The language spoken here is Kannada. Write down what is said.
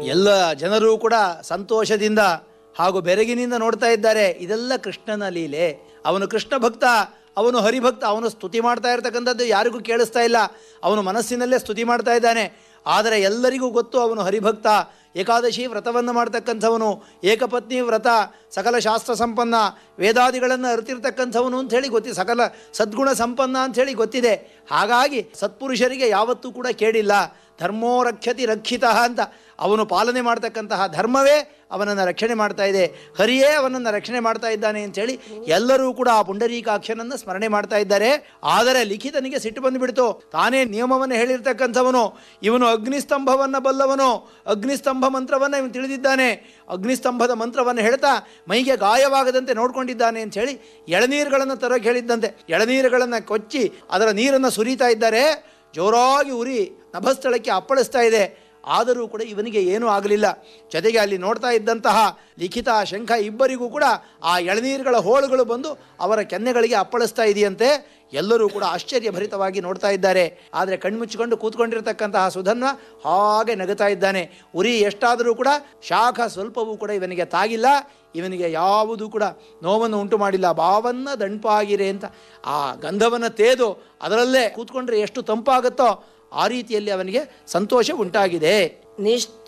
ಎಲ್ಲ ಜನರು ಕೂಡ ಸಂತೋಷದಿಂದ ಹಾಗೂ ಬೆರಗಿನಿಂದ ನೋಡ್ತಾ ಇದ್ದಾರೆ ಇದೆಲ್ಲ ಕೃಷ್ಣನ ಲೀಲೆ ಅವನು ಕೃಷ್ಣ ಭಕ್ತ ಅವನು ಹರಿಭಕ್ತ ಅವನು ಸ್ತುತಿ ಮಾಡ್ತಾ ಇರ್ತಕ್ಕಂಥದ್ದು ಯಾರಿಗೂ ಕೇಳಿಸ್ತಾ ಇಲ್ಲ ಅವನು ಮನಸ್ಸಿನಲ್ಲೇ ಸ್ತುತಿ ಮಾಡ್ತಾ ಇದ್ದಾನೆ ಆದರೆ ಎಲ್ಲರಿಗೂ ಗೊತ್ತು ಅವನು ಹರಿಭಕ್ತ ಏಕಾದಶಿ ವ್ರತವನ್ನು ಮಾಡ್ತಕ್ಕಂಥವನು ಏಕಪತ್ನಿ ವ್ರತ ಸಕಲ ಶಾಸ್ತ್ರ ಸಂಪನ್ನ ವೇದಾದಿಗಳನ್ನು ಅರಿತಿರ್ತಕ್ಕಂಥವನು ಅಂಥೇಳಿ ಗೊತ್ತಿ ಸಕಲ ಸದ್ಗುಣ ಸಂಪನ್ನ ಅಂಥೇಳಿ ಗೊತ್ತಿದೆ ಹಾಗಾಗಿ ಸತ್ಪುರುಷರಿಗೆ ಯಾವತ್ತೂ ಕೂಡ ಕೇಳಿಲ್ಲ ಧರ್ಮೋ ರಕ್ಷತಿ ರಕ್ಷಿತ ಅಂತ ಅವನು ಪಾಲನೆ ಮಾಡ್ತಕ್ಕಂತಹ ಧರ್ಮವೇ ಅವನನ್ನು ರಕ್ಷಣೆ ಮಾಡ್ತಾ ಇದೆ ಹರಿಯೇ ಅವನನ್ನು ರಕ್ಷಣೆ ಮಾಡ್ತಾ ಇದ್ದಾನೆ ಅಂಥೇಳಿ ಎಲ್ಲರೂ ಕೂಡ ಆ ಪುಂಡರೀಕಾಕ್ಷನನ್ನು ಸ್ಮರಣೆ ಮಾಡ್ತಾ ಇದ್ದಾರೆ ಆದರೆ ಲಿಖಿತನಿಗೆ ಸಿಟ್ಟು ಬಂದುಬಿಡ್ತು ತಾನೇ ನಿಯಮವನ್ನು ಹೇಳಿರ್ತಕ್ಕಂಥವನು ಇವನು ಅಗ್ನಿಸ್ತಂಭವನ್ನು ಬಲ್ಲವನು ಅಗ್ನಿಸ್ತಂಭ ಮಂತ್ರವನ್ನು ಇವನು ತಿಳಿದಿದ್ದಾನೆ ಅಗ್ನಿಸ್ತಂಭದ ಮಂತ್ರವನ್ನು ಹೇಳ್ತಾ ಮೈಗೆ ಗಾಯವಾಗದಂತೆ ನೋಡ್ಕೊಂಡಿದ್ದಾನೆ ಅಂತ ಹೇಳಿ ಎಳನೀರುಗಳನ್ನು ತರೋಕೆ ಹೇಳಿದ್ದಂತೆ ಎಳನೀರುಗಳನ್ನು ಕೊಚ್ಚಿ ಅದರ ನೀರನ್ನು ಸುರಿತಾ ಇದ್ದಾರೆ ಜೋರಾಗಿ ಉರಿ ನಭಸ್ಥಳಕ್ಕೆ ಅಪ್ಪಳಿಸ್ತಾ ಇದೆ ಆದರೂ ಕೂಡ ಇವನಿಗೆ ಏನೂ ಆಗಲಿಲ್ಲ ಜೊತೆಗೆ ಅಲ್ಲಿ ನೋಡ್ತಾ ಇದ್ದಂತಹ ಲಿಖಿತ ಶಂಖ ಇಬ್ಬರಿಗೂ ಕೂಡ ಆ ಎಳನೀರುಗಳ ಹೋಳುಗಳು ಬಂದು ಅವರ ಕೆನ್ನೆಗಳಿಗೆ ಅಪ್ಪಳಿಸ್ತಾ ಇದೆಯಂತೆ ಎಲ್ಲರೂ ಕೂಡ ಆಶ್ಚರ್ಯಭರಿತವಾಗಿ ನೋಡ್ತಾ ಇದ್ದಾರೆ ಆದರೆ ಕಣ್ಮುಚ್ಚಿಕೊಂಡು ಕೂತ್ಕೊಂಡಿರ್ತಕ್ಕಂತಹ ಸುಧನ್ವ ಹಾಗೆ ನಗುತ್ತಾ ಇದ್ದಾನೆ ಉರಿ ಎಷ್ಟಾದರೂ ಕೂಡ ಶಾಖ ಸ್ವಲ್ಪವೂ ಕೂಡ ಇವನಿಗೆ ತಾಗಿಲ್ಲ ಇವನಿಗೆ ಯಾವುದೂ ಕೂಡ ನೋವನ್ನು ಉಂಟು ಮಾಡಿಲ್ಲ ಭಾವನ್ನ ದಂಪಾಗಿರೆ ಅಂತ ಆ ಗಂಧವನ್ನು ತೇದು ಅದರಲ್ಲೇ ಕೂತ್ಕೊಂಡ್ರೆ ಎಷ್ಟು ತಂಪಾಗುತ್ತೋ ಆ ರೀತಿಯಲ್ಲಿ ಅವನಿಗೆ ಸಂತೋಷ ಉಂಟಾಗಿದೆ ನಿಶ್ಚ